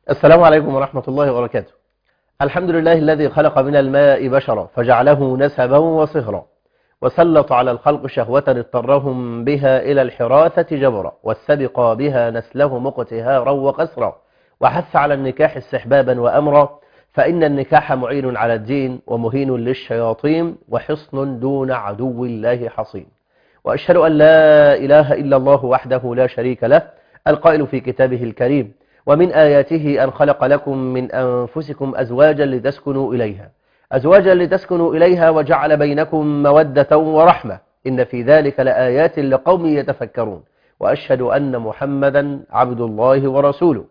السلام عليكم ورحمة الله وبركاته الحمد لله الذي خلق من الماء بشرا فجعله نسبا وصهرا وسلط على الخلق شهوة اضطرهم بها إلى الحراثة جبرا واستبقى بها نسله مقتهارا وقسرا وحث على النكاح استحبابا وأمرا فإن النكاح معين على الدين ومهين للشياطين وحصن دون عدو الله حصين وأشهد أن لا إله إلا الله وحده لا شريك له القائل في كتابه الكريم ومن آياته أن خلق لكم من أنفسكم أزواجا لتسكنوا إليها أزواجا لتسكنوا إليها وجعل بينكم مودة ورحمة إن في ذلك لآيات لقوم يتفكرون وأشهد أن محمدا عبد الله ورسوله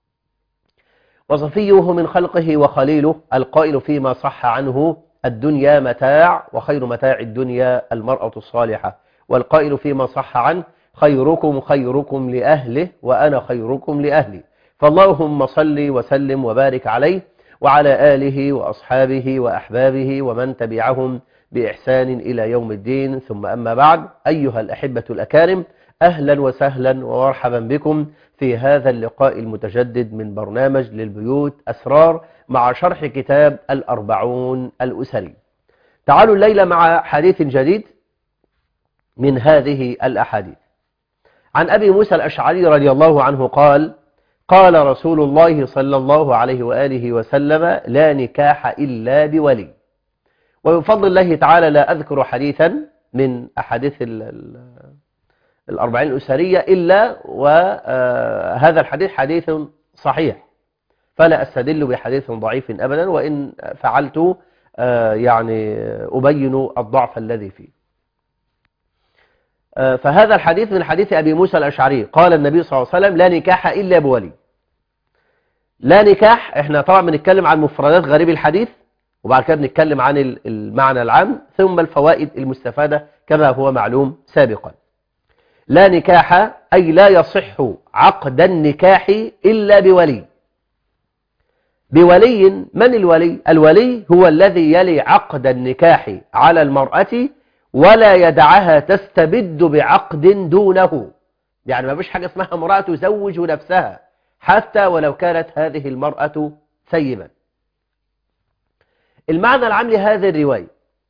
وصفيه من خلقه وخليله القائل فيما صح عنه الدنيا متاع وخير متاع الدنيا المرأة الصالحة والقائل فيما صح عنه خيركم خيركم لأهله وأنا خيركم لأهلي فاللهم صل وسلم وبارك عليه وعلى آله وأصحابه وأحبابه ومن تبعهم بإحسان إلى يوم الدين ثم أما بعد أيها الأحبة الأكارم أهلا وسهلا ومرحبا بكم في هذا اللقاء المتجدد من برنامج للبيوت أسرار مع شرح كتاب الأربعون الأسري تعالوا الليلة مع حديث جديد من هذه الأحاديث عن أبي موسى الأشعري رضي الله عنه قال قال رسول الله صلى الله عليه وآله وسلم لا نكاح إلا بولي وبفضل الله تعالى لا أذكر حديثا من أحاديث الأربعين الأسرية إلا وهذا الحديث حديث صحيح فلا أستدل بحديث ضعيف أبدا وإن فعلت يعني أبين الضعف الذي فيه فهذا الحديث من حديث أبي موسى الأشعري قال النبي صلى الله عليه وسلم لا نكاح إلا بولي لا نكاح احنا طبعا بنتكلم عن مفردات غريب الحديث وبعد كده بنتكلم عن المعنى العام ثم الفوائد المستفادة كما هو معلوم سابقا لا نكاح أي لا يصح عقد النكاح إلا بولي بولي من الولي الولي هو الذي يلي عقد النكاح على المرأة ولا يدعها تستبد بعقد دونه يعني ما فيش حاجة اسمها امرأة تزوج نفسها حتى ولو كانت هذه المرأة ثيبا المعنى العام لهذه الرواية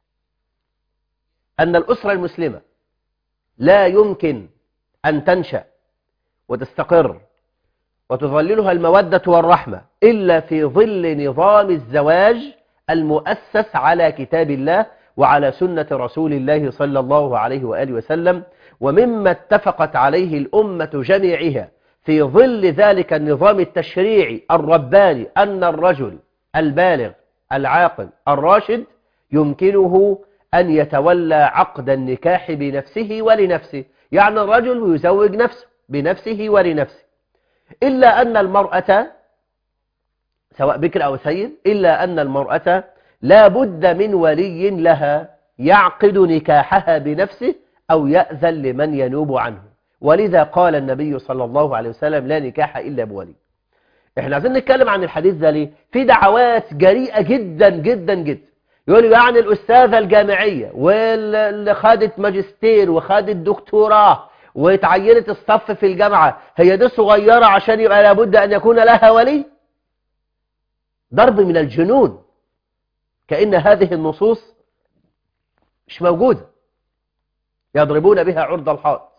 أن الأسرة المسلمة لا يمكن أن تنشأ وتستقر وتظللها المودة والرحمة إلا في ظل نظام الزواج المؤسس على كتاب الله وعلى سنة رسول الله صلى الله عليه وآله وسلم ومما اتفقت عليه الأمة جميعها في ظل ذلك النظام التشريعي الرباني أن الرجل البالغ العاقل الراشد يمكنه أن يتولى عقد النكاح بنفسه ولنفسه يعني الرجل يزوج نفسه بنفسه ولنفسه إلا أن المرأة سواء بكر أو سيد إلا أن المرأة لا بد من ولي لها يعقد نكاحها بنفسه أو يأذن لمن ينوب عنه ولذا قال النبي صلى الله عليه وسلم لا نكاح إلا بولي احنا عايزين نتكلم عن الحديث ده ليه في دعوات جريئة جدا جدا جدا يقولوا يعني الأستاذة الجامعية واللي خدت ماجستير وخدت دكتوراه وتعينت الصف في الجامعة هي دي صغيرة عشان يبقى لابد أن يكون لها ولي ضرب من الجنون كأن هذه النصوص مش موجودة يضربون بها عرض الحائط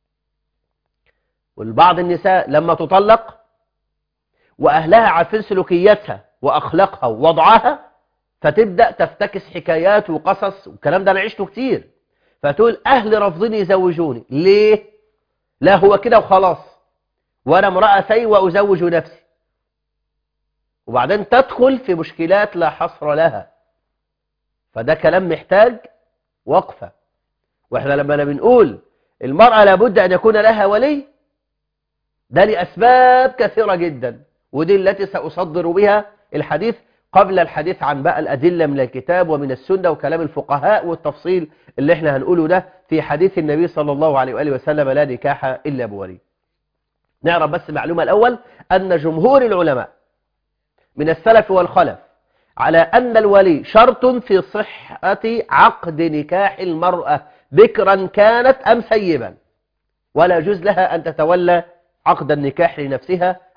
والبعض النساء لما تطلق وأهلها عارفين سلوكياتها وأخلاقها ووضعها فتبدأ تفتكس حكايات وقصص والكلام ده أنا عشته كتير فتقول أهل رافضين يزوجوني ليه؟ لا هو كده وخلاص وأنا امرأة سي وأزوج نفسي وبعدين تدخل في مشكلات لا حصر لها فده كلام محتاج وقفة واحنا لما بنقول المرأة لابد أن يكون لها ولي ده لأسباب كثيرة جدا ودي التي سأصدر بها الحديث قبل الحديث عن بقى الأدلة من الكتاب ومن السنة وكلام الفقهاء والتفصيل اللي احنا هنقوله ده في حديث النبي صلى الله عليه وآله وسلم لا نكاح إلا بولي نعرف بس معلومة الأول أن جمهور العلماء من السلف والخلف على أن الولي شرط في صحة عقد نكاح المرأة بكرا كانت أم سيبا ولا يجوز لها أن تتولى عقد النكاح لنفسها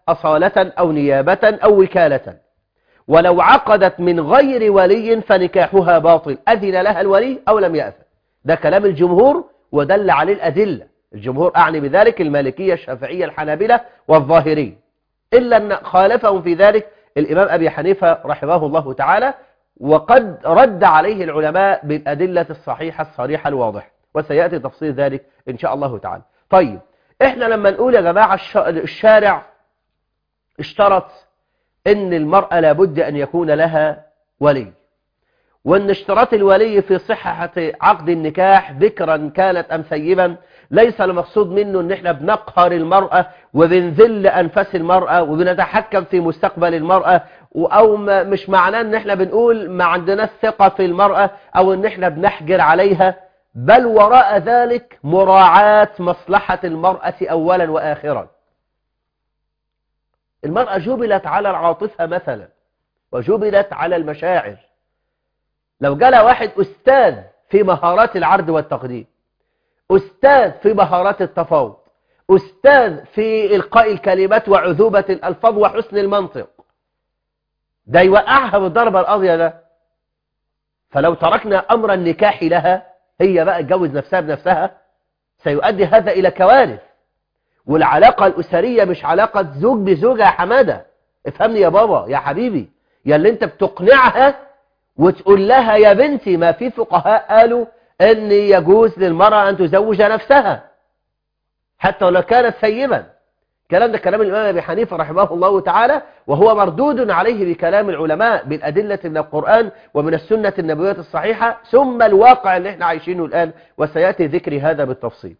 أصالة أو نيابة أو وكالة ولو عقدت من غير ولي فنكاحها باطل أذن لها الولي أو لم يأذن ده كلام الجمهور ودل عليه الأدلة الجمهور أعني بذلك المالكية الشافعية الحنابلة والظاهرية إلا أن خالفهم في ذلك الإمام أبي حنيفة رحمه الله تعالى وقد رد عليه العلماء بالأدلة الصحيحة الصريحة الواضحة وسيأتي تفصيل ذلك إن شاء الله تعالى طيب إحنا لما نقول يا جماعة الشارع اشترط إن المرأة لابد أن يكون لها ولي وأن اشتراط الولي في صحة عقد النكاح ذكرا كانت أم ثيبا ليس المقصود منه ان احنا بنقهر المرأة وبنذل أنفاس المرأة وبنتحكم في مستقبل المرأة أو مش معناه ان احنا بنقول ما عندنا ثقة في المرأة أو ان احنا بنحجر عليها بل وراء ذلك مراعاة مصلحة المرأة أولا وآخرا المرأة جبلت على العاطفة مثلا وجبلت على المشاعر لو جالها واحد أستاذ في مهارات العرض والتقديم أستاذ في مهارات التفاوض أستاذ في إلقاء الكلمات وعذوبة الألفاظ وحسن المنطق ده يوقعها بالضربة القاضية ده فلو تركنا أمر النكاح لها هي بقى تجوز نفسها بنفسها سيؤدي هذا إلى كوارث والعلاقة الأسرية مش علاقة زوج بزوجة يا حمادة افهمني يا بابا يا حبيبي يا اللي انت بتقنعها وتقول لها يا بنتي ما في فقهاء قالوا ان يجوز للمرأة ان تزوج نفسها حتى ولو كانت ثيبا كلام ده كلام الإمام أبي حنيفة رحمه الله تعالى وهو مردود عليه بكلام العلماء بالأدلة من القرآن ومن السنة النبوية الصحيحة ثم الواقع اللي احنا عايشينه الآن وسيأتي ذكر هذا بالتفصيل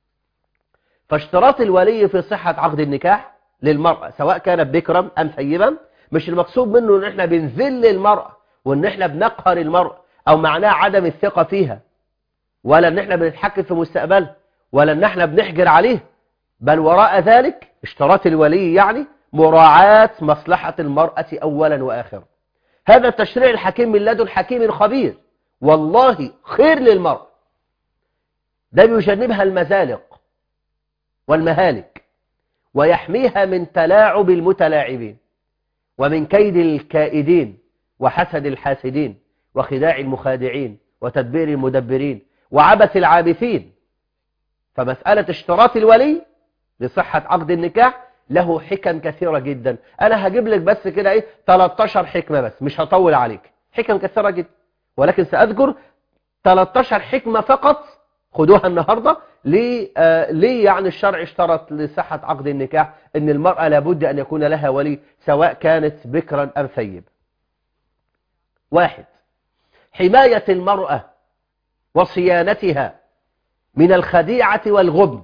فاشتراط الولي في صحة عقد النكاح للمرأة سواء كانت بكرا أم ثيبا مش المقصود منه ان احنا بنذل المرأة وان احنا بنقهر المرأة او معناه عدم الثقة فيها ولا ان احنا بنتحكم في مستقبلها ولا ان احنا بنحجر عليه بل وراء ذلك اشتراط الولي يعني مراعاة مصلحة المرأة اولا واخرا هذا التشريع الحكيم من لدن حكيم خبير والله خير للمرأة ده بيجنبها المزالق والمهالك ويحميها من تلاعب المتلاعبين ومن كيد الكائدين وحسد الحاسدين وخداع المخادعين وتدبير المدبرين وعبث العابثين فمسألة اشتراط الولي لصحة عقد النكاح له حكم كثيرة جدا أنا هجيب لك بس كده إيه 13 حكمة بس مش هطول عليك حكم كثيرة جدا ولكن سأذكر 13 حكمة فقط خدوها النهاردة ليه, آه ليه يعني الشرع اشترط لصحة عقد النكاح ان المرأة لابد ان يكون لها ولي سواء كانت بكرا ام ثيب واحد حماية المرأة وصيانتها من الخديعة والغبن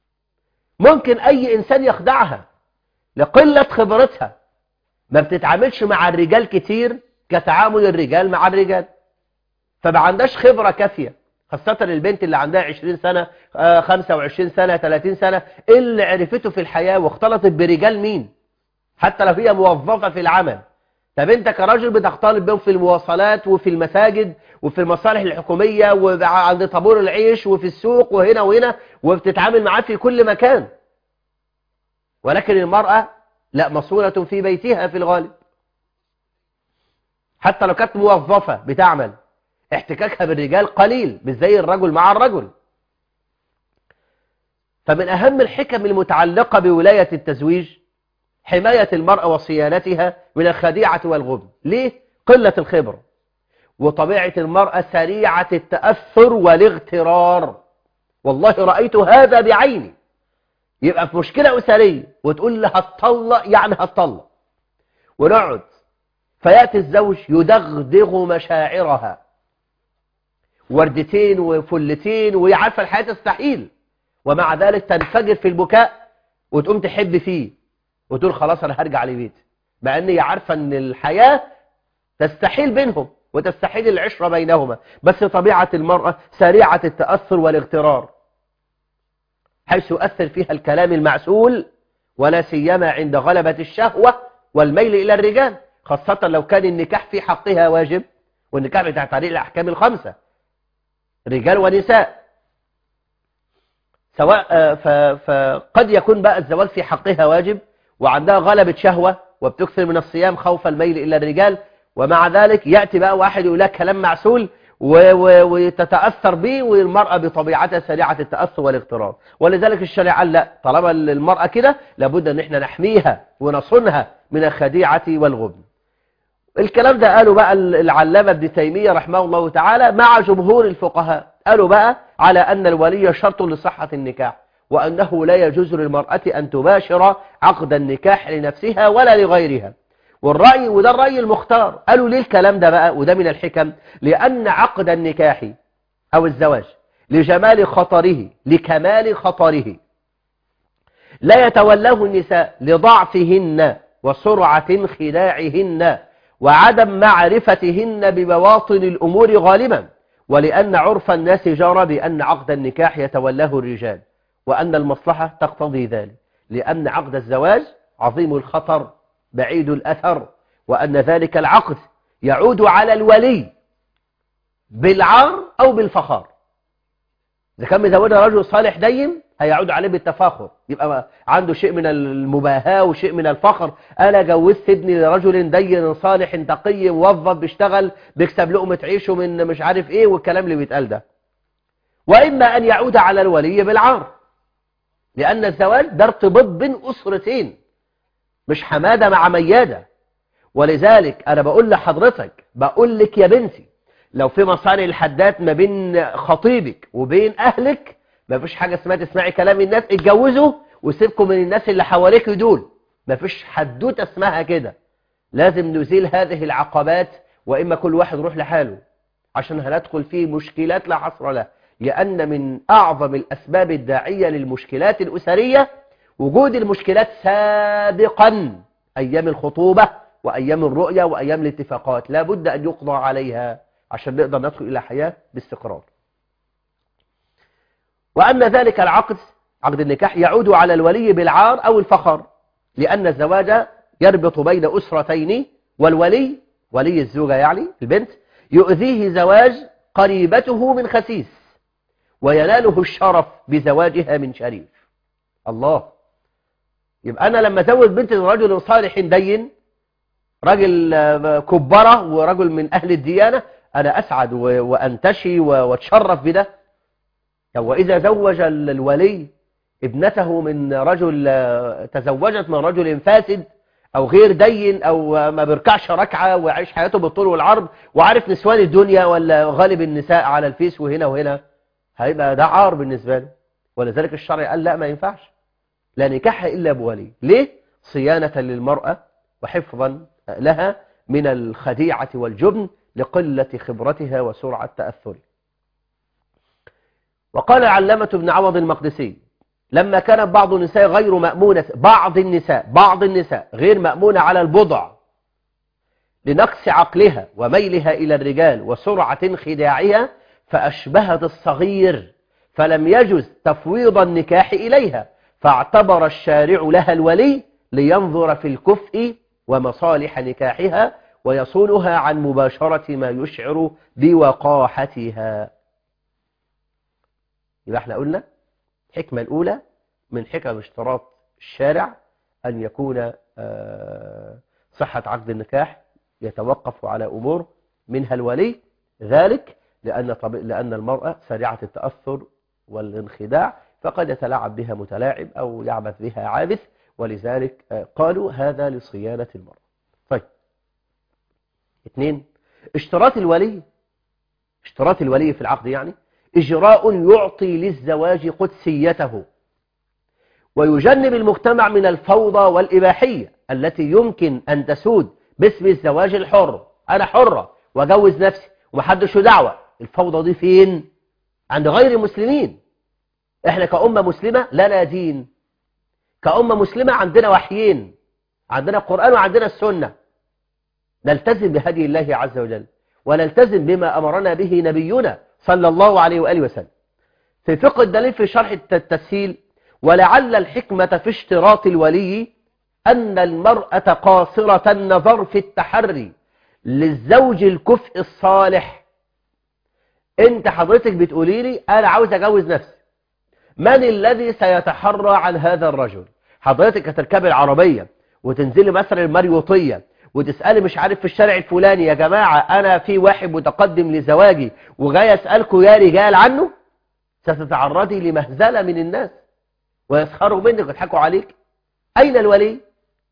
ممكن اي انسان يخدعها لقلة خبرتها ما بتتعاملش مع الرجال كتير كتعامل الرجال مع الرجال فما عندهاش خبرة كافية خاصة البنت اللي عندها 20 سنة 25 سنة 30 سنة إيه اللي عرفته في الحياة واختلطت برجال مين حتى لو هي موظفة في العمل طب انت كراجل بتختلط بهم في المواصلات وفي المساجد وفي المصالح الحكومية وعند طابور العيش وفي السوق وهنا وهنا وبتتعامل معاه في كل مكان ولكن المرأة لا مصونة في بيتها في الغالب حتى لو كانت موظفة بتعمل احتكاكها بالرجال قليل مش زي الرجل مع الرجل فمن أهم الحكم المتعلقة بولاية التزويج حماية المرأة وصيانتها من الخديعة والغبن ليه؟ قلة الخبرة وطبيعة المرأة سريعة التأثر والاغترار والله رأيت هذا بعيني يبقى في مشكلة أسرية وتقول لها هتطلق يعني هتطلق ونقعد فيأتي الزوج يدغدغ مشاعرها وردتين وفلتين وهي عارفة الحياة تستحيل ومع ذلك تنفجر في البكاء وتقوم تحب فيه وتقول خلاص أنا هرجع لبيتي مع أن هي عارفة أن الحياة تستحيل بينهم وتستحيل العشرة بينهما بس طبيعة المرأة سريعة التأثر والاغترار حيث يؤثر فيها الكلام المعسول ولا سيما عند غلبة الشهوة والميل إلى الرجال خاصة لو كان النكاح في حقها واجب والنكاح بتاع طريق الأحكام الخمسة رجال ونساء سواء فقد يكون بقى الزواج في حقها واجب وعندها غلبة شهوة وبتكثر من الصيام خوف الميل إلى الرجال ومع ذلك يأتي بقى واحد يقول لك كلام معسول وتتأثر به والمرأة بطبيعتها سريعة التأثر والاغترار ولذلك الشريعة قال لا طالما المرأة كده لابد ان احنا نحميها ونصونها من الخديعة والغبن الكلام ده قالوا بقى العلامة ابن تيمية رحمه الله تعالى مع جمهور الفقهاء قالوا بقى على أن الولي شرط لصحة النكاح وأنه لا يجوز للمرأة أن تباشر عقد النكاح لنفسها ولا لغيرها والرأي وده الرأي المختار قالوا ليه الكلام ده بقى وده من الحكم لأن عقد النكاح أو الزواج لجمال خطره لكمال خطره لا يتولاه النساء لضعفهن وسرعة خداعهن وعدم معرفتهن ببواطن الأمور غالبا ولأن عرف الناس جرى بأن عقد النكاح يتولاه الرجال وأن المصلحة تقتضي ذلك لأن عقد الزواج عظيم الخطر بعيد الأثر وأن ذلك العقد يعود على الولي بالعار أو بالفخار إذا كان مزوجها رجل صالح دين هيعود عليه بالتفاخر يبقى عنده شيء من المباهاة وشيء من الفخر أنا جوزت ابني لرجل دين صالح تقي موظف بيشتغل بيكسب لقمة عيشه من مش عارف إيه والكلام اللي بيتقال ده وإما أن يعود على الولي بالعار لأن الزواج ده ارتباط بين أسرتين مش حمادة مع ميادة ولذلك أنا بقول لحضرتك بقول لك يا بنتي لو في مصانع الحدات ما بين خطيبك وبين أهلك ما فيش حاجة اسمها تسمعي كلام الناس اتجوزوا وسيبكم من الناس اللي حواليك دول ما فيش حدوته اسمها كده لازم نزيل هذه العقبات وإما كل واحد يروح لحاله عشان هندخل في مشكلات لا حصر لها لأن من أعظم الأسباب الداعية للمشكلات الأسرية وجود المشكلات سابقا أيام الخطوبة وأيام الرؤية وأيام الاتفاقات لا بد أن يقضى عليها عشان نقدر ندخل إلى حياة باستقرار وأن ذلك العقد عقد النكاح يعود على الولي بالعار أو الفخر لأن الزواج يربط بين أسرتين والولي ولي الزوجة يعني البنت يؤذيه زواج قريبته من خسيس ويناله الشرف بزواجها من شريف الله يبقى أنا لما زوج بنت رجل صالح دين راجل كبرة ورجل من أهل الديانة أنا أسعد وأنتشي وأتشرف بده وإذا زوج الولي ابنته من رجل تزوجت من رجل فاسد أو غير دين أو ما بيركعش ركعة ويعيش حياته بالطول والعرض وعارف نسوان الدنيا ولا غالب النساء على الفيس وهنا وهنا هيبقى ده عار بالنسبة له ولذلك الشرع قال لا ما ينفعش لا نكاح إلا بولي ليه؟ صيانة للمرأة وحفظا لها من الخديعة والجبن لقلة خبرتها وسرعة تأثره وقال علامة ابن عوض المقدسي لما كانت بعض النساء غير مأمونة بعض النساء بعض النساء غير مأمونة على البضع لنقص عقلها وميلها إلى الرجال وسرعة خداعها فأشبهت الصغير فلم يجز تفويض النكاح إليها فاعتبر الشارع لها الولي لينظر في الكفء ومصالح نكاحها ويصونها عن مباشرة ما يشعر بوقاحتها يبقى احنا قلنا الحكمة الأولى من حكم اشتراط الشارع أن يكون صحة عقد النكاح يتوقف على أمور منها الولي ذلك لأن, طب... لأن المرأة سريعة التأثر والانخداع فقد يتلاعب بها متلاعب أو يعبث بها عابث ولذلك قالوا هذا لصيانة المرأة طيب اثنين اشتراط الولي اشتراط الولي في العقد يعني إجراء يعطي للزواج قدسيته ويجنب المجتمع من الفوضى والإباحية التي يمكن أن تسود باسم الزواج الحر أنا حرة وأجوز نفسي ومحدش دعوة الفوضى دي فين عند غير المسلمين احنا كأمة مسلمة لنا دين كأمة مسلمة عندنا وحيين عندنا القرآن وعندنا السنة نلتزم بهدي الله عز وجل ونلتزم بما أمرنا به نبينا صلى الله عليه وآله وسلم في فقه الدليل في شرح التسهيل ولعل الحكمة في اشتراط الولي أن المرأة قاصرة النظر في التحري للزوج الكفء الصالح انت حضرتك بتقولي لي انا عاوز اجوز نفسي من الذي سيتحرى عن هذا الرجل حضرتك هتركبي العربية وتنزلي مثلا المريوطية وتسألي مش عارف في الشارع الفلاني يا جماعة أنا في واحد متقدم لزواجي وجاي أسألكم يا رجال عنه ستتعرضي لمهزلة من الناس ويسخروا منك ويضحكوا عليك أين الولي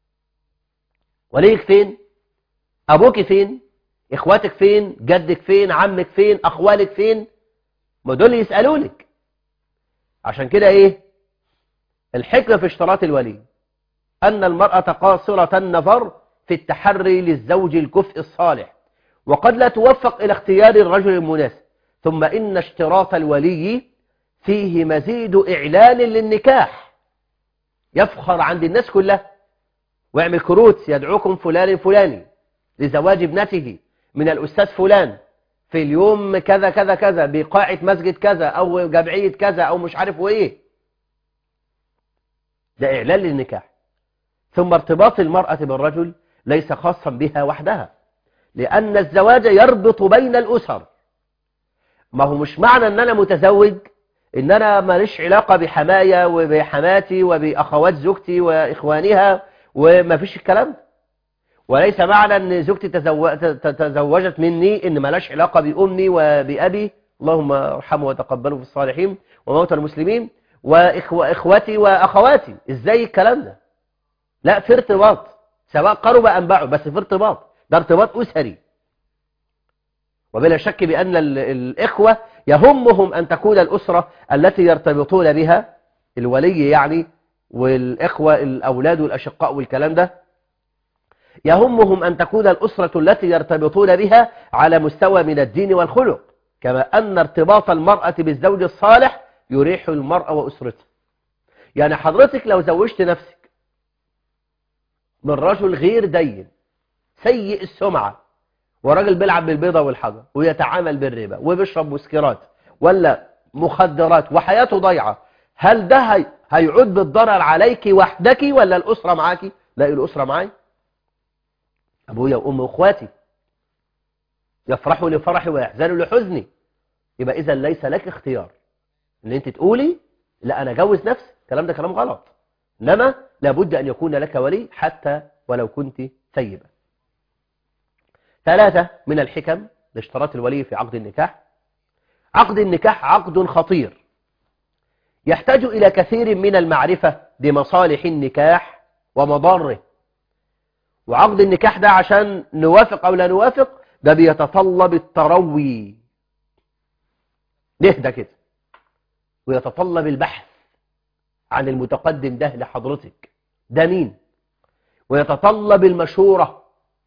وليك فين أبوك فين إخواتك فين جدك فين عمك فين أخوالك فين ما دول يسألونك عشان كده إيه الحكمة في اشتراط الولي أن المرأة قاصرة النظر في التحري للزوج الكفء الصالح وقد لا توفق إلى اختيار الرجل المناسب ثم إن اشتراط الولي فيه مزيد إعلان للنكاح يفخر عند الناس كلها ويعمل كروت يدعوكم فلان الفلاني لزواج ابنته من الأستاذ فلان في اليوم كذا كذا كذا بقاعة مسجد كذا أو جمعية كذا أو مش عارف وإيه ده إعلان للنكاح ثم ارتباط المرأة بالرجل ليس خاصا بها وحدها لأن الزواج يربط بين الأسر ما هو مش معنى أن أنا متزوج إن أنا ماليش علاقة بحماية وبحماتي وبأخوات زوجتي وإخوانها وما فيش الكلام ده وليس معنى أن زوجتي تزوجت مني إن ملاش علاقة بأمي وبأبي اللهم ارحمه وتقبله في الصالحين وموتى المسلمين وإخوتي وأخواتي إزاي الكلام ده لا في ارتباط سواء قرب أم بعد بس في ارتباط ده ارتباط أسري وبلا شك بأن الإخوة يهمهم أن تكون الأسرة التي يرتبطون بها الولي يعني والإخوة الأولاد والأشقاء والكلام ده يهمهم أن تكون الأسرة التي يرتبطون بها على مستوى من الدين والخلق كما أن ارتباط المرأة بالزوج الصالح يريح المرأة وأسرتها يعني حضرتك لو زوجت نفسك من رجل غير دين سيء السمعة وراجل بيلعب بالبيضة والحجر ويتعامل بالربا وبيشرب مسكرات ولا مخدرات وحياته ضيعة هل ده هي... هيعود بالضرر عليك وحدك ولا الأسرة معاك لا الأسرة معي أبويا وأمي وأخواتي يفرحوا لفرحي ويحزنوا لحزني يبقى إذا ليس لك اختيار ان انت تقولي لا انا جوز نفسي الكلام ده كلام غلط انما لابد ان يكون لك ولي حتى ولو كنت ثيبا ثلاثة من الحكم لاشتراط الولي في عقد النكاح عقد النكاح عقد خطير يحتاج إلى كثير من المعرفة بمصالح النكاح ومضاره وعقد النكاح ده عشان نوافق أو لا نوافق ده بيتطلب التروي نهدى كده ويتطلب البحث عن المتقدم ده لحضرتك ده مين ويتطلب المشورة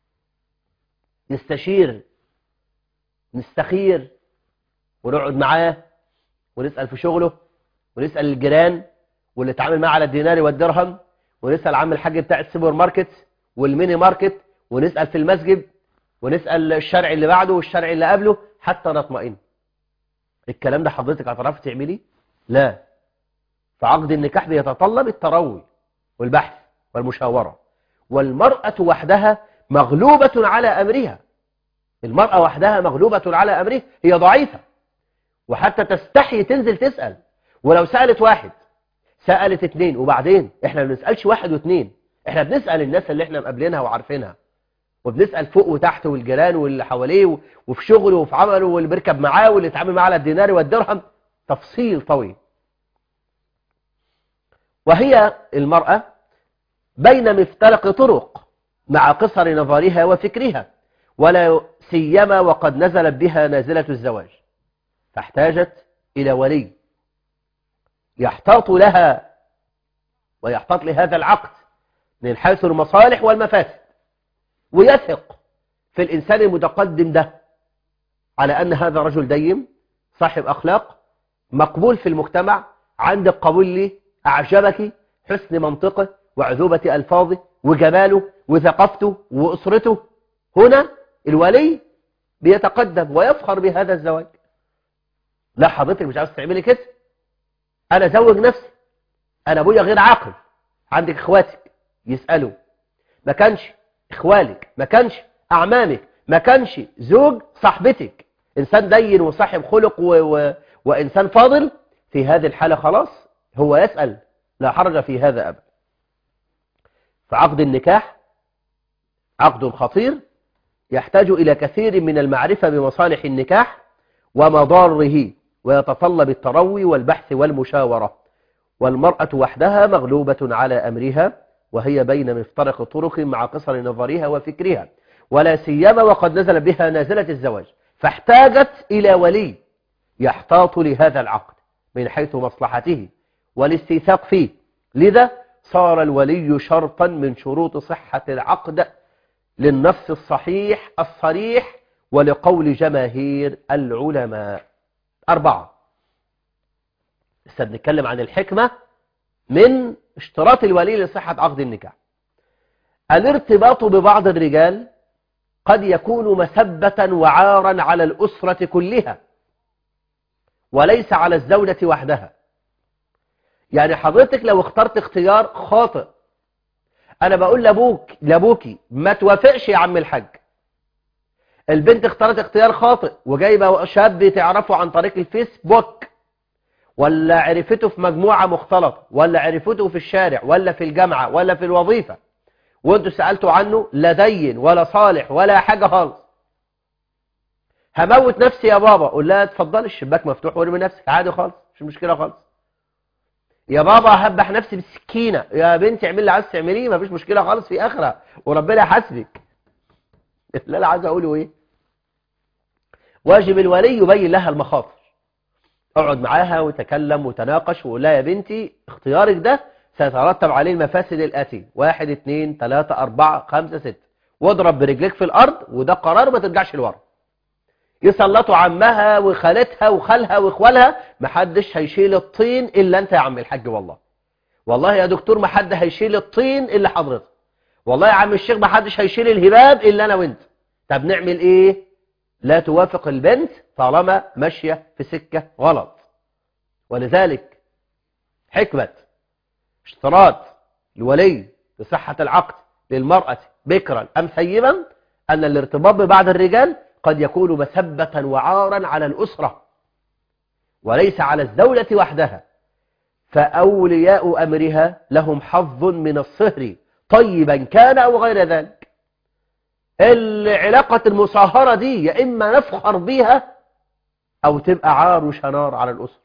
نستشير نستخير ونقعد معاه ونسأل في شغله ونسأل الجيران واللي اتعامل معاه على الدينار والدرهم ونسأل عم الحاج بتاع السوبر ماركت والميني ماركت ونسأل في المسجد ونسأل الشرع اللي بعده والشرع اللي قبله حتى نطمئن الكلام ده حضرتك هتعرفي تعمليه لا فعقد النكاح بيتطلب التروي والبحث والمشاورة والمرأة وحدها مغلوبة على أمرها المرأة وحدها مغلوبة على أمرها هي ضعيفة وحتى تستحي تنزل تسأل ولو سألت واحد سألت اتنين وبعدين احنا ما بنسألش واحد واتنين احنا بنسأل الناس اللي احنا مقابلينها وعارفينها وبنسأل فوق وتحت والجيران واللي حواليه وفي شغله وفي عمله واللي بيركب معاه واللي اتعامل معاه على الدينار والدرهم تفصيل طويل وهي المرأة بين مفترق طرق مع قصر نظرها وفكرها ولا سيما وقد نزلت بها نازلة الزواج فاحتاجت إلى ولي يحتاط لها ويحتاط لهذا العقد من حيث المصالح والمفاسد ويثق في الإنسان المتقدم ده على أن هذا رجل ديم صاحب أخلاق مقبول في المجتمع عندك قبول لي أعجبك حسن منطقه وعذوبة ألفاظه وجماله وثقافته وأسرته هنا الولي بيتقدم ويفخر بهذا الزواج لا حضرتك مش عاوز تعملي كده أنا زوج نفسي أنا أبويا غير عاقل عندك إخواتك يسألوا ما كانش إخوالك ما كانش أعمامك ما كانش زوج صاحبتك إنسان دين وصاحب خلق و... و... وإنسان فاضل في هذه الحالة خلاص هو يسأل لا حرج في هذا أبدا فعقد النكاح عقد خطير يحتاج إلى كثير من المعرفة بمصالح النكاح ومضاره ويتطلب التروي والبحث والمشاورة والمرأة وحدها مغلوبة على أمرها وهي بين مفترق طرق مع قصر نظرها وفكرها ولا سيما وقد نزل بها نازلة الزواج فاحتاجت إلى ولي يحتاط لهذا العقد من حيث مصلحته والاستيثاق فيه لذا صار الولي شرطا من شروط صحة العقد للنص الصحيح الصريح ولقول جماهير العلماء أربعة لسه بنتكلم عن الحكمة من اشتراط الولي لصحة عقد النكاح الارتباط ببعض الرجال قد يكون مسبة وعارا على الأسرة كلها وليس على الزوجة وحدها يعني حضرتك لو اخترت اختيار خاطئ انا بقول لابوك لابوكي ما توافقش يا عم الحاج البنت اختارت اختيار خاطئ وجايبه شاب تعرفه عن طريق الفيسبوك ولا عرفته في مجموعة مختلطة ولا عرفته في الشارع ولا في الجامعة ولا في الوظيفة وانتوا سألتوا عنه لا دين ولا صالح ولا حاجة خالص هموت نفسي يا بابا قول لها اتفضلي الشباك مفتوح وارمي نفسك عادي خالص مش مشكلة خالص يا بابا هبح نفسي بالسكينة يا بنتي اعمل اللي عايز تعمليه مفيش مشكلة خالص في آخرة وربنا يحاسبك اللي انا عايز اقوله ايه واجب الولي يبين لها المخاطر اقعد معاها وتكلم وتناقش وقول لها يا بنتي اختيارك ده سيترتب عليه المفاسد الآتية واحد اتنين تلاتة أربعة خمسة ستة واضرب برجليك في الأرض وده قرار ما ترجعش لورا يسلطوا عمها وخالتها وخالها واخوالها محدش هيشيل الطين إلا أنت يا عم الحاج والله والله يا دكتور ما حد هيشيل الطين إلا حضرتك والله يا عم الشيخ ما حدش هيشيل الهباب إلا أنا وانت طب نعمل إيه لا توافق البنت طالما ماشية في سكة غلط ولذلك حكمة اشتراط الولي لصحة العقد للمرأة بكرا أم ثيبا أن الارتباط ببعض الرجال قد يكون مسبة وعارا على الأسرة وليس على الزوجة وحدها فأولياء أمرها لهم حظ من الصهر طيبا كان أو غير ذلك العلاقة المصاهرة دي يا إما نفخر بيها أو تبقى عار وشنار على الأسرة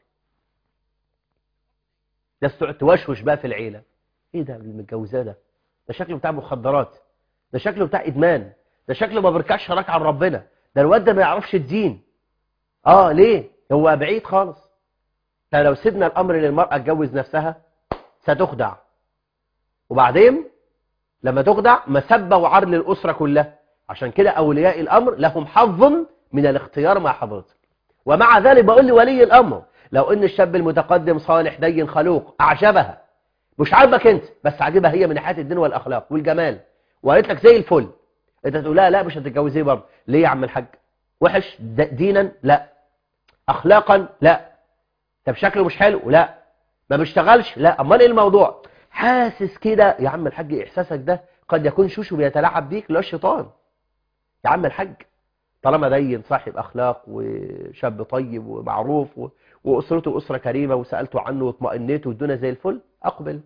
ناس تقعد توشوش بقى في العيلة إيه ده المتجوزاه ده ده شكله بتاع مخدرات ده شكله بتاع إدمان ده شكله ما بيركعش راك عن ربنا ده الواد ده ما يعرفش الدين آه ليه هو بعيد خالص ده لو سيبنا الأمر للمرأة تجوز نفسها ستخدع وبعدين لما تخدع مسبة وعار للأسرة كلها عشان كده أولياء الأمر لهم حظ من الاختيار مع حضرتك ومع ذلك بقول لولي الأمر لو ان الشاب المتقدم صالح دين خلوق أعجبها مش عاجبك انت بس عاجبها هي من ناحيه الدين والأخلاق والجمال وقالت لك زي الفل انت تقول لها لا مش هتتجوزيه برضه ليه يا عم الحاج وحش دينا لا أخلاقا لا طب شكله مش حلو لا ما بيشتغلش لا امال ايه الموضوع حاسس كده يا عم الحاج احساسك ده قد يكون شوشو بيتلاعب بيك لا الشيطان يا عم الحاج طالما دين صاحب أخلاق وشاب طيب ومعروف و... وأسرته أسرة كريمة وسألته عنه واطمئنيت والدنيا زي الفل أقبل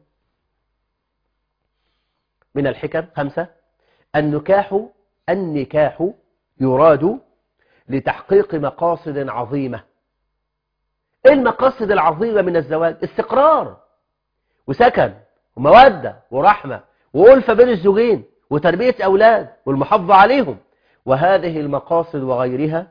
من الحكم خمسة النكاح النكاح يراد لتحقيق مقاصد عظيمة ايه المقاصد العظيمة من الزواج استقرار وسكن ومودة ورحمة وألفة بين الزوجين وتربية أولاد والمحافظة عليهم وهذه المقاصد وغيرها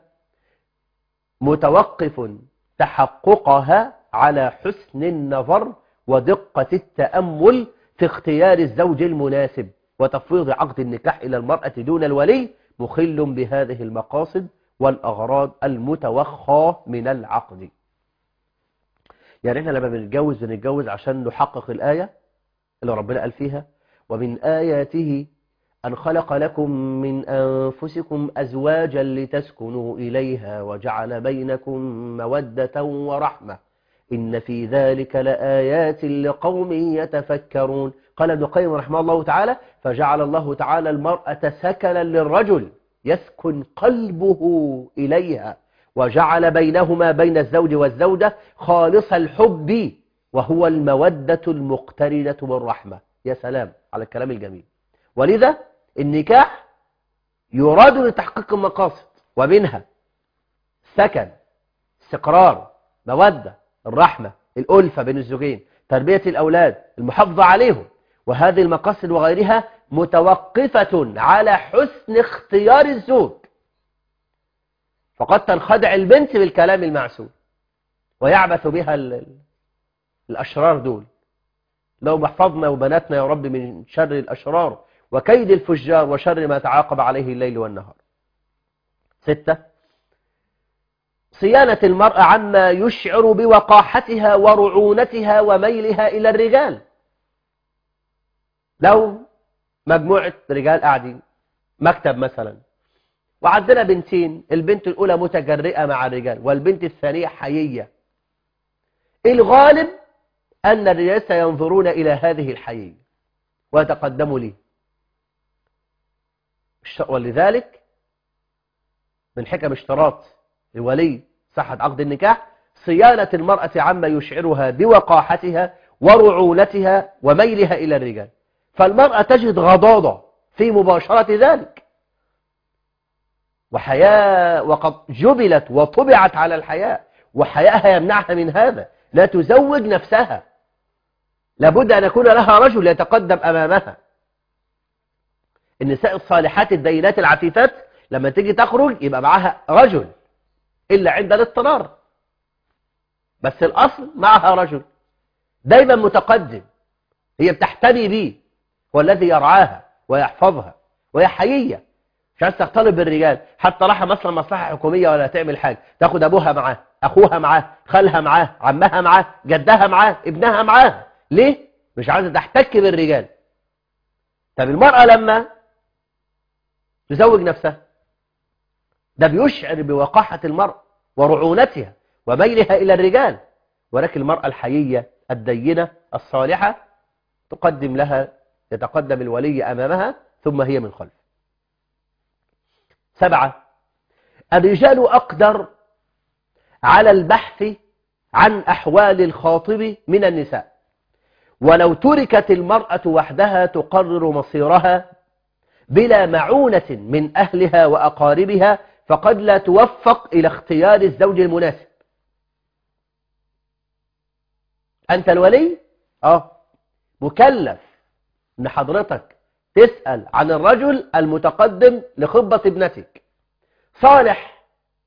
متوقف تحققها على حسن النظر ودقة التأمل في اختيار الزوج المناسب وتفويض عقد النكاح إلى المرأة دون الولي مخل بهذه المقاصد والأغراض المتوخى من العقد يعني احنا لما بنتجوز بنتجوز عشان نحقق الآية اللي ربنا قال فيها ومن آياته أن خلق لكم من أنفسكم أزواجا لتسكنوا إليها وجعل بينكم مودة ورحمة إن في ذلك لآيات لقوم يتفكرون قال ابن القيم رحمه الله تعالى فجعل الله تعالى المرأة سكنا للرجل يسكن قلبه إليها وجعل بينهما بين الزوج والزوجة خالص الحب وهو المودة المقترنة بالرحمة يا سلام على الكلام الجميل ولذا النكاح يراد لتحقيق المقاصد ومنها سكن استقرار مودة الرحمة الألفة بين الزوجين تربية الأولاد المحافظة عليهم وهذه المقاصد وغيرها متوقفة على حسن اختيار الزوج فقد تنخدع البنت بالكلام المعسول ويعبث بها الأشرار دول لو احفظنا وبناتنا يا رب من شر الأشرار وكيد الفجار وشر ما تعاقب عليه الليل والنهار ستة صيانة المرأة عما يشعر بوقاحتها ورعونتها وميلها إلى الرجال لو مجموعة رجال قاعدين مكتب مثلا وعندنا بنتين البنت الأولى متجرئة مع الرجال والبنت الثانية حيية الغالب أن الرجال سينظرون إلى هذه الحيية ويتقدموا لي ولذلك من حكم اشتراط الولي صحة عقد النكاح صيانة المرأة عما يشعرها بوقاحتها ورعونتها وميلها إلى الرجال فالمرأة تجد غضاضة في مباشرة ذلك وحياة وقد جبلت وطبعت على الحياة وحياءها يمنعها من هذا لا تزوج نفسها لابد أن يكون لها رجل يتقدم أمامها النساء الصالحات الدينات العفيفات لما تيجي تخرج يبقى معها رجل إلا عند الاضطرار بس الأصل معها رجل دايما متقدم هي بتحتمي به هو الذي يرعاها ويحفظها وهي حيية مش عايز تختلط بالرجال حتى راح مثلا مصلحة حكومية ولا تعمل حاجة تاخد أبوها معاه أخوها معاه خالها معاه عمها معاه جدها معاه ابنها معاه ليه؟ مش عايزة تحتك بالرجال طب المرأة لما تزوج نفسها ده بيشعر بوقاحة المرأة ورعونتها وميلها إلى الرجال ولكن المرأة الحيية الدينة الصالحة تقدم لها يتقدم الولي أمامها ثم هي من خلف سبعة الرجال أقدر على البحث عن أحوال الخاطب من النساء ولو تركت المرأة وحدها تقرر مصيرها بلا معونة من أهلها وأقاربها فقد لا توفق إلى اختيار الزوج المناسب أنت الولي؟ آه مكلف أن حضرتك تسأل عن الرجل المتقدم لخطبة ابنتك صالح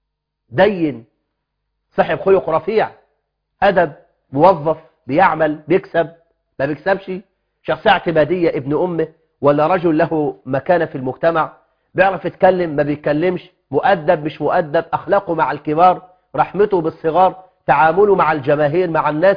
دين صاحب خلق رفيع أدب موظف بيعمل بيكسب ما بيكسبش شخصية اعتمادية ابن أمه ولا رجل له مكانة في المجتمع بيعرف يتكلم ما بيتكلمش مؤدب مش مؤدب أخلاقه مع الكبار رحمته بالصغار تعامله مع الجماهير مع الناس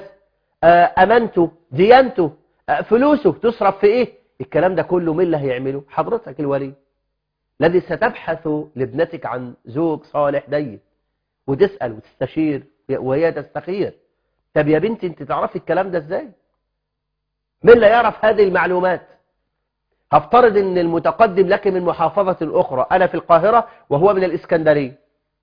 أمانته ديانته فلوسه تصرف في إيه الكلام ده كله مين اللي هيعمله حضرتك الولي الذي ستبحث لابنتك عن زوج صالح دين وتسأل وتستشير وهي تستخير طب يا بنتي انت تعرفي الكلام ده ازاي مين اللي يعرف هذه المعلومات هفترض ان المتقدم لك من محافظة اخرى انا في القاهرة وهو من الاسكندرية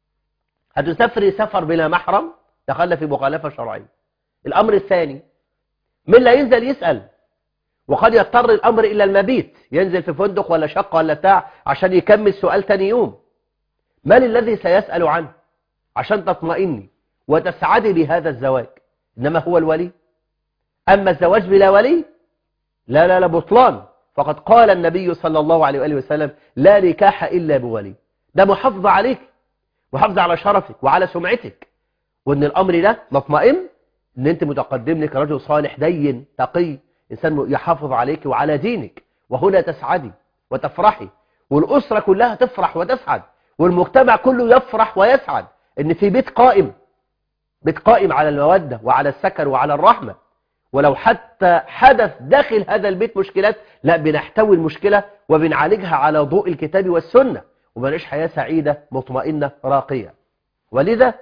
هتسافري سفر بلا محرم دخلنا في مخالفة شرعية الامر الثاني مين اللي ينزل يسأل وقد يضطر الامر الى المبيت ينزل في فندق ولا شقة ولا بتاع عشان يكمل سؤال تاني يوم من الذي سيسأل عنه عشان تطمئني وتسعدي بهذا الزواج إنما هو الولي أما الزواج بلا ولي لا لا لا بطلان فقد قال النبي صلى الله عليه وآله وسلم لا نكاح إلا بولي ده محافظة عليك محافظة على شرفك وعلى سمعتك وأن الأمر ده مطمئن أن أنت متقدم لك رجل صالح دين تقي إنسان يحافظ عليك وعلى دينك وهنا تسعدي وتفرحي والأسرة كلها تفرح وتسعد والمجتمع كله يفرح ويسعد ان في بيت قائم بيت قائم على المودة وعلى السكر وعلى الرحمة ولو حتى حدث داخل هذا البيت مشكلات لا بنحتوي المشكلة وبنعالجها على ضوء الكتاب والسنة وبنعيش حياة سعيدة مطمئنة راقية ولذا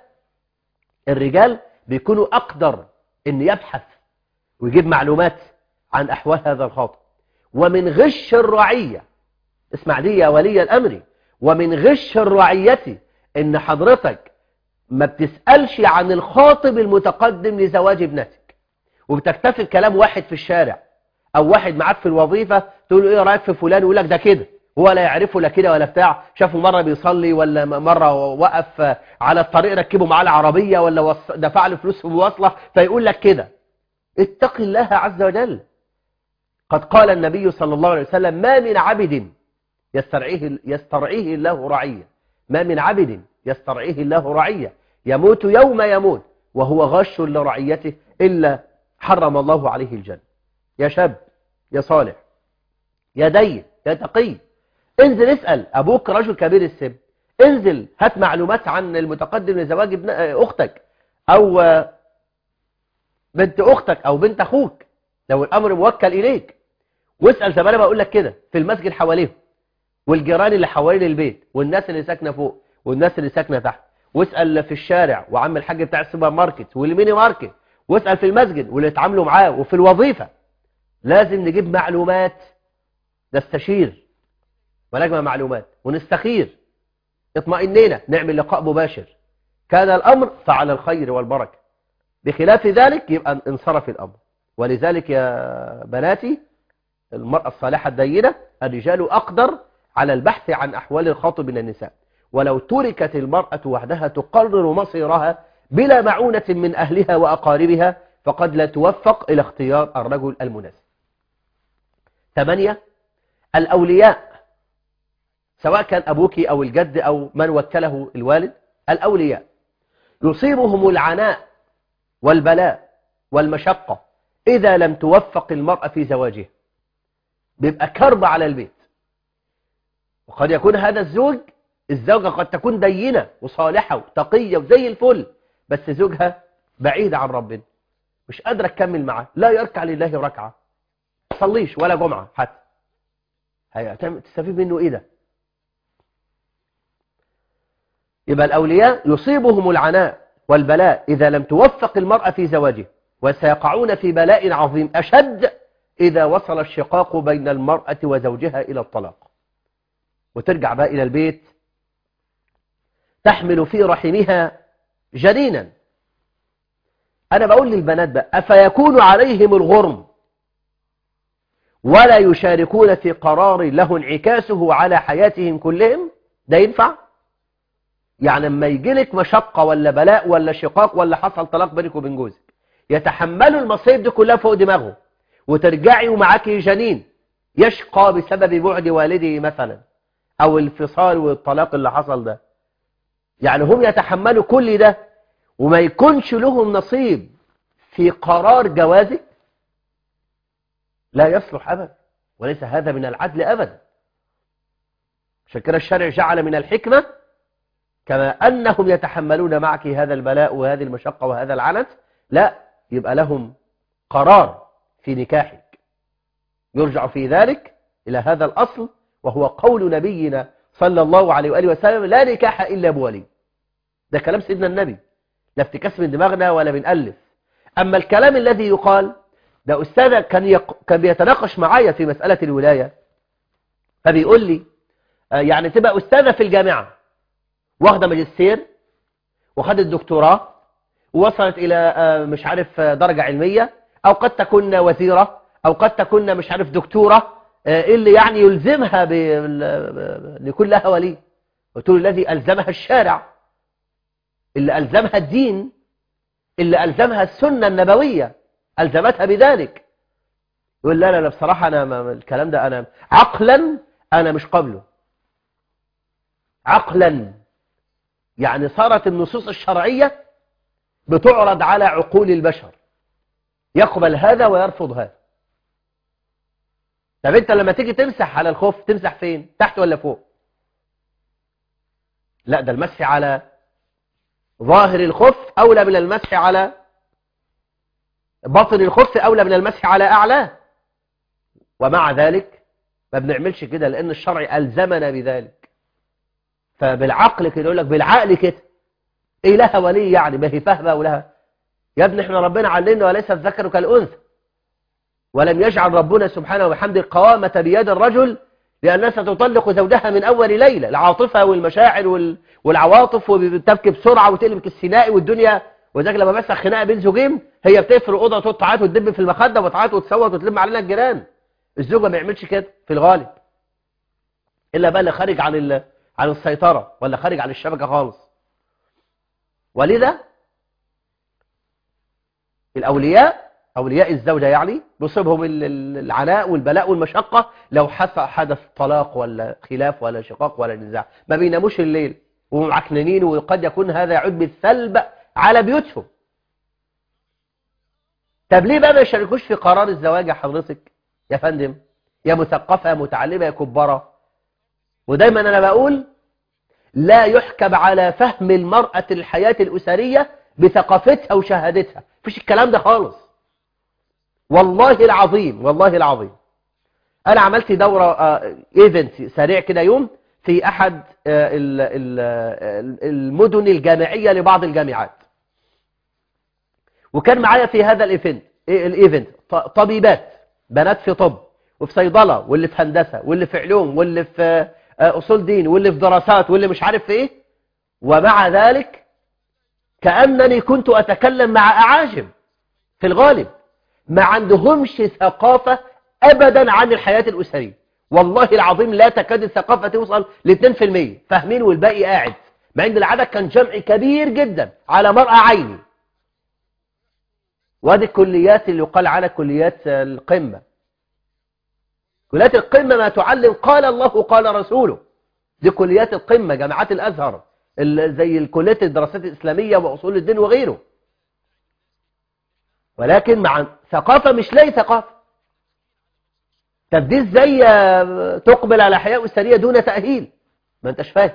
الرجال بيكونوا أقدر ان يبحث ويجيب معلومات عن أحوال هذا الخاطب ومن غش الرعية اسمع دي يا ولي الأمر ومن غش الرعية ان حضرتك ما بتسألش عن الخاطب المتقدم لزواج ابنتك وبتكتفي بكلام واحد في الشارع او واحد معاك في الوظيفة تقول له ايه رأيك في فلان يقول لك ده كده هو لا يعرفه لا كده ولا بتاع شافه مرة بيصلي ولا مرة وقف على الطريق ركبه معاه العربية ولا وص... دفع له فلوس في مواصلة فيقول لك كده اتق الله عز وجل قد قال النبي صلى الله عليه وسلم ما من عبد يسترعيه, يسترعيه الله رعية ما من عبد يسترعيه الله رعية يموت يوم يموت وهو غش لرعيته إلا حرم الله عليه الجنة يا شاب يا صالح يا دين يا تقي انزل اسأل أبوك رجل كبير السن انزل هات معلومات عن المتقدم لزواج ابن أختك أو بنت أختك أو بنت أخوك لو الأمر موكل إليك واسأل زي ما أنا بقول لك كده في المسجد حواليهم والجيران اللي حوالين البيت والناس اللي ساكنة فوق والناس اللي ساكنة تحت واسأل في الشارع وعم الحاج بتاع السوبر ماركت والميني ماركت واسأل في المسجد واللي اتعاملوا معاه وفي الوظيفة لازم نجيب معلومات نستشير ونجمع معلومات ونستخير اطمئنينا نعمل لقاء مباشر كان الأمر فعلى الخير والبركة بخلاف ذلك يبقى انصرف الأمر ولذلك يا بناتي المرأة الصالحة الدينة الرجال أقدر على البحث عن أحوال الخاطب من النساء ولو تركت المرأة وحدها تقرر مصيرها بلا معونة من أهلها وأقاربها فقد لا توفق إلى اختيار الرجل المناسب ثمانية الأولياء سواء كان أبوك أو الجد أو من وكله الوالد الأولياء يصيبهم العناء والبلاء والمشقة إذا لم توفق المرأة في زواجها بيبقى كرب على البيت وقد يكون هذا الزوج الزوجة قد تكون دينة وصالحة وتقية وزي الفل بس زوجها بعيد عن ربنا مش قادرة تكمل معاه لا يركع لله ركعة تصليش ولا جمعة حتى تستفيد منه ايه ده يبقى الأولياء يصيبهم العناء والبلاء إذا لم توفق المرأة في زواجه وسيقعون في بلاء عظيم أشد إذا وصل الشقاق بين المرأة وزوجها إلى الطلاق وترجع بقى إلى البيت تحمل في رحمها جنينا أنا بقول للبنات بقى أفيكون عليهم الغرم ولا يشاركون في قرار له انعكاسه على حياتهم كلهم ده ينفع يعني لما يجيلك مشقة ولا بلاء ولا شقاق ولا حصل طلاق بينك وبين جوزك يتحملوا المصايب دي كلها فوق دماغه وترجعي ومعاكي جنين يشقى بسبب بعد والده مثلا او الفصال والطلاق اللي حصل ده يعني هم يتحملوا كل ده وما يكونش لهم نصيب في قرار جوازك لا يصلح أبدا وليس هذا من العدل أبدا عشان كده الشرع جعل من الحكمة كما أنهم يتحملون معك هذا البلاء وهذه المشقة وهذا العنت لا يبقى لهم قرار في نكاحك يرجع في ذلك إلى هذا الأصل وهو قول نبينا صلى الله عليه وآله وسلم لا نكاح إلا بولي ده كلام سيدنا النبي لا افتكاس من دماغنا ولا بنألف أما الكلام الذي يقال ده أستاذ كان, يق... كان بيتناقش معايا في مسألة الولاية فبيقول لي آه يعني تبقى أستاذة في الجامعة واخدة ماجستير وخدت دكتوراه ووصلت إلى آه مش عارف درجة علمية أو قد تكون وزيرة أو قد تكون مش عارف دكتورة آه اللي يعني يلزمها ب... لكل لها ولي قلت له الذي ألزمها الشارع اللي ألزمها الدين اللي ألزمها السنة النبوية ألزمتها بذلك يقول لا لا لا بصراحة أنا ما الكلام ده أنا عقلا أنا مش قبله عقلا يعني صارت النصوص الشرعية بتعرض على عقول البشر يقبل هذا ويرفض هذا طب انت لما تيجي تمسح على الخف تمسح فين تحت ولا فوق لا ده المسح على ظاهر الخف أولى من المسح على باطن الخف أولى من المسح على أعلاه ومع ذلك ما بنعملش كده لأن الشرع ألزمنا بذلك فبالعقل كده يقول لك بالعقل كده إيه لها ولي يعني ما هي فاهمة ولها يا ابني احنا ربنا علمنا وليس الذكر كالأنثى ولم يجعل ربنا سبحانه وبحمده القوامة بيد الرجل لأنها ستطلق زوجها من أول ليلة العاطفة والمشاعر والعواطف وبتبكي بسرعة وتقلب السينائي والدنيا وذلك لما بيحصل خناقه بين زوجين هي بتقفل الاوضه وتقعد تعيط وتدب في المخده وتعيط وتصوت وتلم علينا الجيران الزوجه ما يعملش كده في الغالب الا بقى اللي خارج عن ال... عن السيطره ولا خارج عن الشبكه خالص ولذا الاولياء اولياء الزوجه يعني بيصيبهم ال- ال- العناء والبلاء والمشقه لو حس حدث طلاق ولا خلاف ولا شقاق ولا نزاع ما بيناموش الليل ومعكننين وقد يكون هذا يعود بالسلب على بيوتهم طب ليه بقى ما يشاركوش في قرار الزواج يا حضرتك يا فندم يا مثقفة يا متعلمة يا كبارة ودايما أنا بقول لا يحكم على فهم المرأة الحياة الأسرية بثقافتها وشهادتها مفيش الكلام ده خالص والله العظيم والله العظيم أنا عملت دورة ايفنت سريع كده يوم في أحد آه، ال- ال- ال- المدن الجامعية لبعض الجامعات وكان معايا في هذا الايفنت إيه الايفنت ط- طبيبات بنات في طب وفي صيدله واللي في هندسه واللي في علوم واللي في آه، اصول دين واللي في دراسات واللي مش عارف في ايه ومع ذلك كانني كنت اتكلم مع اعاجم في الغالب ما عندهمش ثقافه ابدا عن الحياه الاسريه والله العظيم لا تكاد الثقافه توصل ل 2% فاهمين والباقي قاعد مع ان العدد كان جمع كبير جدا على مرأى عيني وادي الكليات اللي يقال عنها كليات القمة كليات القمة ما تعلم قال الله قال رسوله دي كليات القمة جامعات الأزهر ال- زي الكليات الدراسات الإسلامية وأصول الدين وغيره ولكن مع ثقافة مش لاقي ثقافة طب دي ازاي آه، تقبل على حياة أسرية دون تأهيل ما انتش فاهم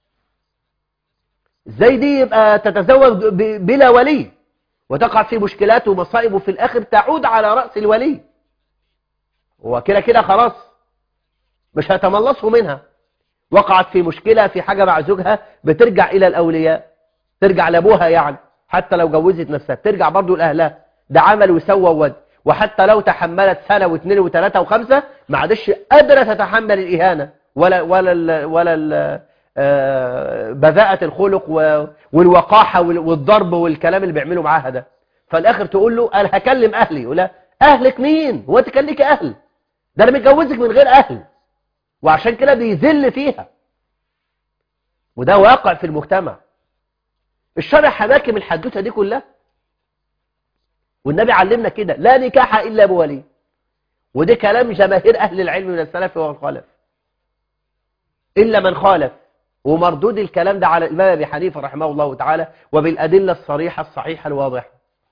ازاي دي يبقى تتزوج ب- بلا ولي وتقع في مشكلات ومصائب وفي الآخر تعود على رأس الولي هو كده كده خلاص مش هتملصه منها وقعت في مشكلة في حاجة مع زوجها بترجع إلى الأولياء ترجع لأبوها يعني حتى لو جوزت نفسها ترجع برضو لأهلها ده عمل وسوى ود وحتى لو تحملت سنة واثنين وثلاثة وخمسة ما عادش قادرة تتحمل الإهانة ولا ولا ال ولا ال آه، بذاءة الخلق و- والوقاحة وال- والضرب والكلام اللي بيعملوا معاها ده فالآخر تقول له أنا هكلم أهلي يقول لها أهلك مين هو أنت كان ليك أهل ده أنا متجوزك من غير أهل وعشان كده بيذل فيها وده واقع في المجتمع الشرع حماكم الحدوته دي كلها والنبي علمنا كده لا نكاح إلا بولي وده كلام جماهير أهل العلم من السلف والخلف إلا من خالف ومردود الكلام ده على الإمام أبي حنيفة رحمه الله تعالى وبالأدلة الصريحة الصحيحة الواضحة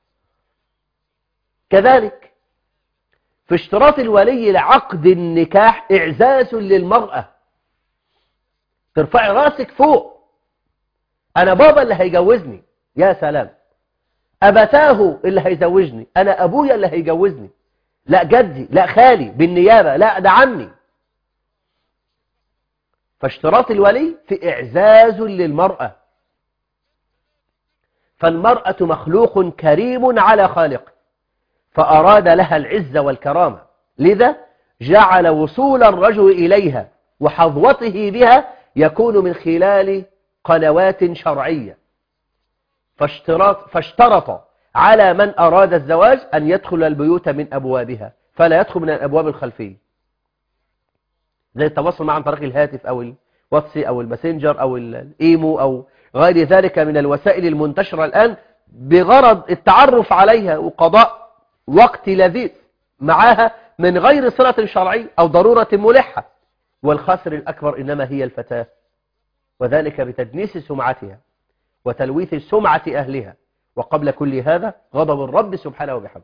كذلك في اشتراط الولي لعقد النكاح إعزاز للمرأة ترفعي راسك فوق أنا بابا اللي هيجوزني يا سلام أبتاه اللي هيزوجني أنا أبويا اللي هيجوزني لا جدي لا خالي بالنيابة لا ده عمي فاشتراط الولي في إعزاز للمرأة فالمرأة مخلوق كريم على خالق فأراد لها العزة والكرامة لذا جعل وصول الرجل إليها وحظوته بها يكون من خلال قنوات شرعية فاشترط, فاشترط على من أراد الزواج أن يدخل البيوت من أبوابها فلا يدخل من الأبواب الخلفية زي التواصل معه عن طريق الهاتف أو الواتس أو الماسنجر أو الإيمو أو غير ذلك من الوسائل المنتشرة الآن بغرض التعرف عليها وقضاء وقت لذيذ معها من غير صلة شرعية أو ضرورة ملحة والخاسر الأكبر إنما هي الفتاة وذلك بتدنيس سمعتها وتلويث سمعة أهلها وقبل كل هذا غضب الرب سبحانه وبحمده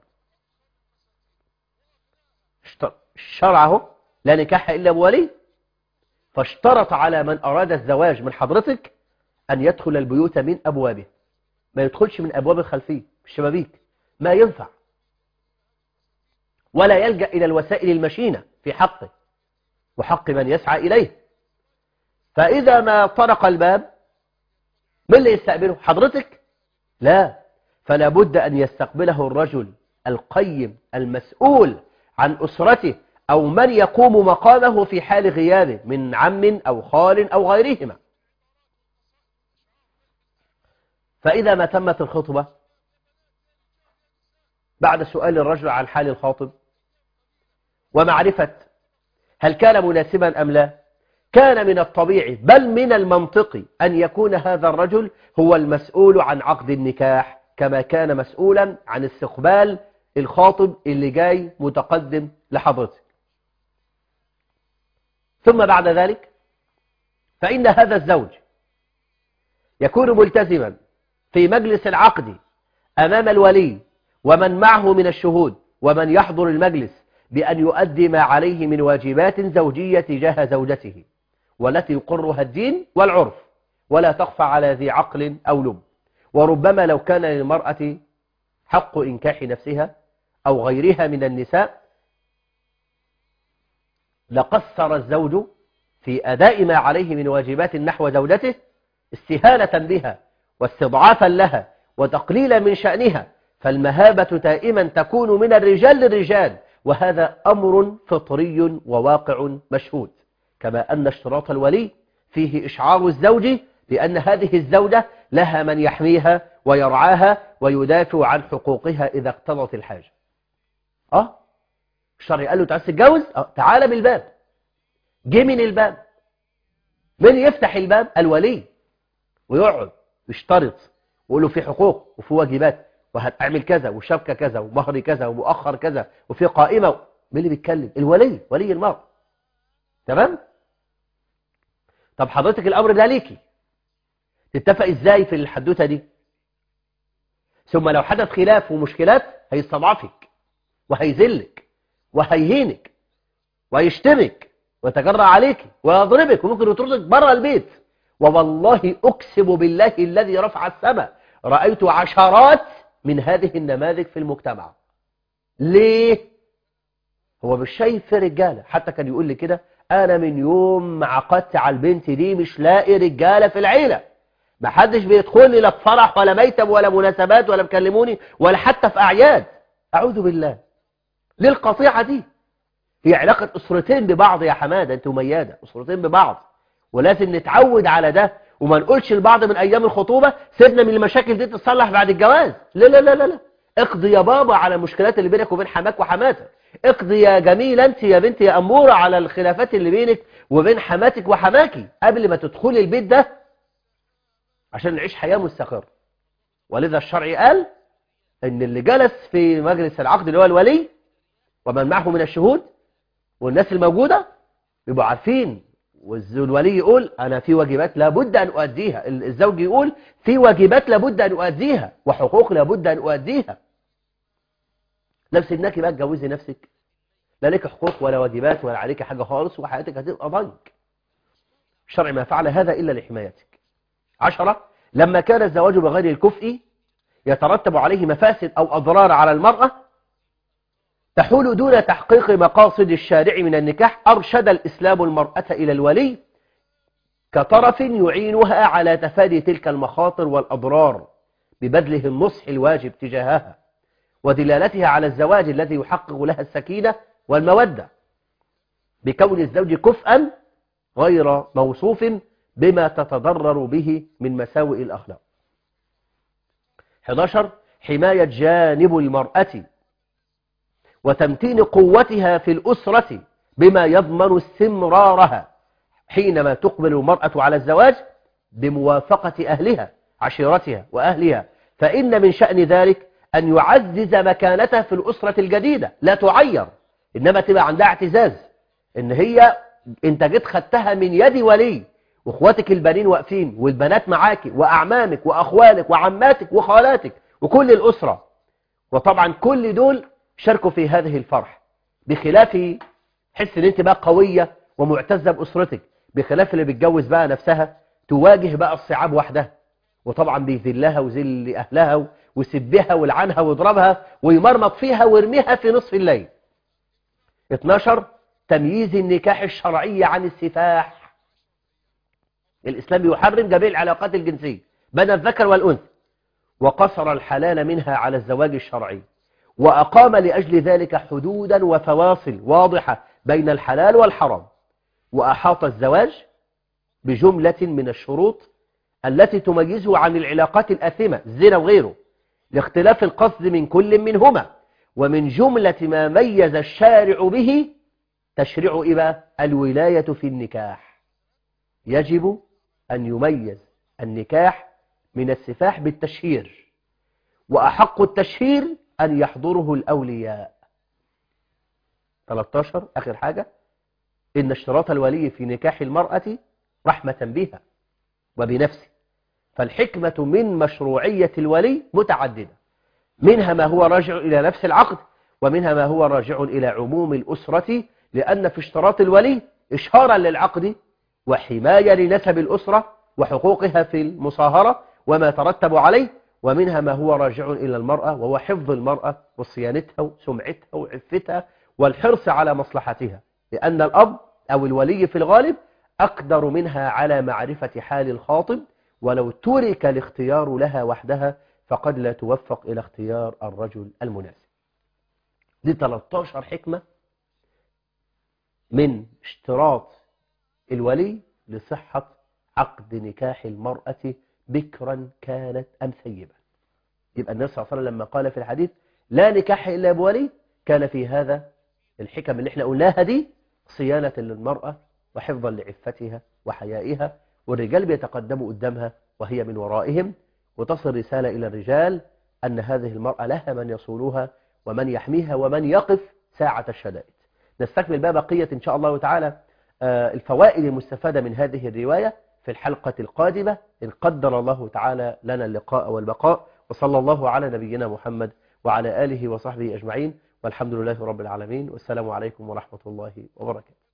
شرعه لا نكاح إلا بولي فاشترط على من أراد الزواج من حضرتك أن يدخل البيوت من أبوابه ما يدخلش من أبواب الخلفية الشبابيك ما ينفع ولا يلجأ إلى الوسائل المشينة في حقه وحق من يسعى إليه فإذا ما طرق الباب من اللي يستقبله حضرتك لا فلا بد أن يستقبله الرجل القيم المسؤول عن أسرته أو من يقوم مقامه في حال غيابه من عم أو خال أو غيرهما فإذا ما تمت الخطبة بعد سؤال الرجل عن حال الخاطب ومعرفة هل كان مناسبا أم لا كان من الطبيعي بل من المنطقي أن يكون هذا الرجل هو المسؤول عن عقد النكاح كما كان مسؤولا عن استقبال الخاطب اللي جاي متقدم لحضرتك ثم بعد ذلك فإن هذا الزوج يكون ملتزما في مجلس العقد أمام الولي ومن معه من الشهود ومن يحضر المجلس بأن يؤدي ما عليه من واجبات زوجية تجاه زوجته والتي يقرها الدين والعرف ولا تخفى على ذي عقل أو لب وربما لو كان للمرأة حق إنكاح نفسها أو غيرها من النساء لقصر الزوج في أداء ما عليه من واجبات نحو زوجته استهانة بها واستضعافا لها وتقليلا من شأنها فالمهابة دائما تكون من الرجال للرجال وهذا أمر فطري وواقع مشهود كما أن اشتراط الولي فيه إشعار الزوج بأن هذه الزوجة لها من يحميها ويرعاها ويدافع عن حقوقها إذا اقتضت الحاجة أه الشرع قال له تعال تتجوز أه تعال بالباب جه من الباب من يفتح الباب الولي ويقعد يشترط ويقول له في حقوق وفي واجبات وهتعمل كذا وشبكة كذا ومهر كذا ومؤخر كذا وفي قائمة مين اللي بيتكلم الولي ولي المرء تمام طب حضرتك الأمر ده ليكي تتفق ازاي في الحدوتة دي ثم لو حدث خلاف ومشكلات هيستضعفك وهيذلك وهيهينك ويشتمك ويتجرأ عليك ويضربك وممكن يطردك بره البيت ووالله أقسم بالله الذي رفع السماء رأيت عشرات من هذه النماذج في المجتمع ليه هو مش شايف في رجالة حتى كان يقول لي كده أنا من يوم ما عقدت على البنت دي مش لاقي رجالة في العيلة ما حدش بيدخل لي لا في فرح ولا ميتم ولا مناسبات ولا مكلموني ولا حتى في أعياد أعوذ بالله ليه القطيعة دي هي علاقة أسرتين ببعض يا حمادة أنت وميادة أسرتين ببعض ولازم نتعود على ده وما نقولش لبعض من أيام الخطوبة سيبنا من المشاكل دي تتصلح بعد الجواز لا لا لا لا, لا. اقضي يا بابا على المشكلات اللي بينك وبين حماك وحماتك اقضي يا جميلة انت يا بنت يا أمورة على الخلافات اللي بينك وبين حماتك وحماكي قبل ما تدخلي البيت ده عشان نعيش حياة مستقرة ولذا الشرع قال ان اللي جلس في مجلس العقد اللي هو الولي ومن معه من الشهود والناس الموجودة يبقوا عارفين والولي يقول أنا في واجبات لابد أن أؤديها الزوج يقول في واجبات لابد أن أؤديها وحقوق لابد أن أؤديها نفس ابنك بقى تجوزي نفسك لا لك حقوق ولا واجبات ولا عليك حاجة خالص وحياتك هتبقى ضنك الشرع ما فعل هذا إلا لحمايتك عشرة لما كان الزواج بغير الكفء يترتب عليه مفاسد أو أضرار على المرأة تحول دون تحقيق مقاصد الشارع من النكاح أرشد الإسلام المرأة إلى الولي كطرف يعينها على تفادي تلك المخاطر والأضرار ببذله النصح الواجب تجاهها ودلالتها على الزواج الذي يحقق لها السكينة والمودة بكون الزوج كفءا غير موصوف بما تتضرر به من مساوئ الأخلاق 11 حماية جانب المرأة وتمتين قوتها في الأسرة بما يضمن استمرارها حينما تقبل المرأة على الزواج بموافقة أهلها عشيرتها وأهلها فإن من شأن ذلك أن يعزز مكانتها في الأسرة الجديدة لا تعير إنما تبقى عندها اعتزاز إن هي انت جيت خدتها من يد ولي واخواتك البنين واقفين والبنات معاك وأعمامك وأخوالك وعماتك وخالاتك وكل الأسرة وطبعا كل دول شاركوا في هذه الفرح بخلاف حس ان انت بقى قوية ومعتزة بأسرتك بخلاف اللي بتجوز بقى نفسها تواجه بقى الصعاب وحدها وطبعا بيذلها وذل أهلها ويسبها ويلعنها ويضربها ويمرمط فيها ويرميها في نصف الليل 12 تمييز النكاح الشرعي عن السفاح الإسلام يحرم جميع العلاقات الجنسية بين الذكر والأنثى وقصر الحلال منها على الزواج الشرعي وأقام لأجل ذلك حدودا وفواصل واضحة بين الحلال والحرام وأحاط الزواج بجملة من الشروط التي تميزه عن العلاقات الأثمة الزنا وغيره لاختلاف القصد من كل منهما ومن جملة ما ميز الشارع به تشريع إيه بقى؟ الولاية في النكاح يجب أن يميز النكاح من السفاح بالتشهير وأحق التشهير أن يحضره الأولياء 13 آخر حاجة إن اشتراط الولي في نكاح المرأة رحمة بها وبنفسه فالحكمة من مشروعية الولي متعددة منها ما هو راجع إلى نفس العقد ومنها ما هو راجع إلى عموم الأسرة لأن في اشتراط الولي إشهارا للعقد وحماية لنسب الأسرة وحقوقها في المصاهرة وما ترتب عليه ومنها ما هو راجع إلى المرأة وهو حفظ المرأة وصيانتها وسمعتها وعفتها والحرص على مصلحتها لأن الأب أو الولي في الغالب أقدر منها على معرفة حال الخاطب ولو ترك الاختيار لها وحدها فقد لا توفق إلى اختيار الرجل المناسب دي 13 حكمة من اشتراط الولي لصحة عقد نكاح المرأة بكرا كانت أم ثيبا يبقى النبي صلى الله عليه وسلم لما قال في الحديث لا نكاح إلا بولي كان في هذا الحكم اللي احنا قلناها دي صيانة للمرأة وحفظا لعفتها وحيائها والرجال بيتقدموا قدامها وهي من ورائهم وتصل رسالة إلى الرجال أن هذه المرأة لها من يصولها ومن يحميها ومن يقف ساعة الشدائد نستكمل بقى بقية إن شاء الله تعالى الفوائد المستفادة من هذه الرواية في الحلقة القادمة إن قدر الله تعالى لنا اللقاء والبقاء وصلى الله على نبينا محمد وعلى آله وصحبه أجمعين والحمد لله رب العالمين والسلام عليكم ورحمة الله وبركاته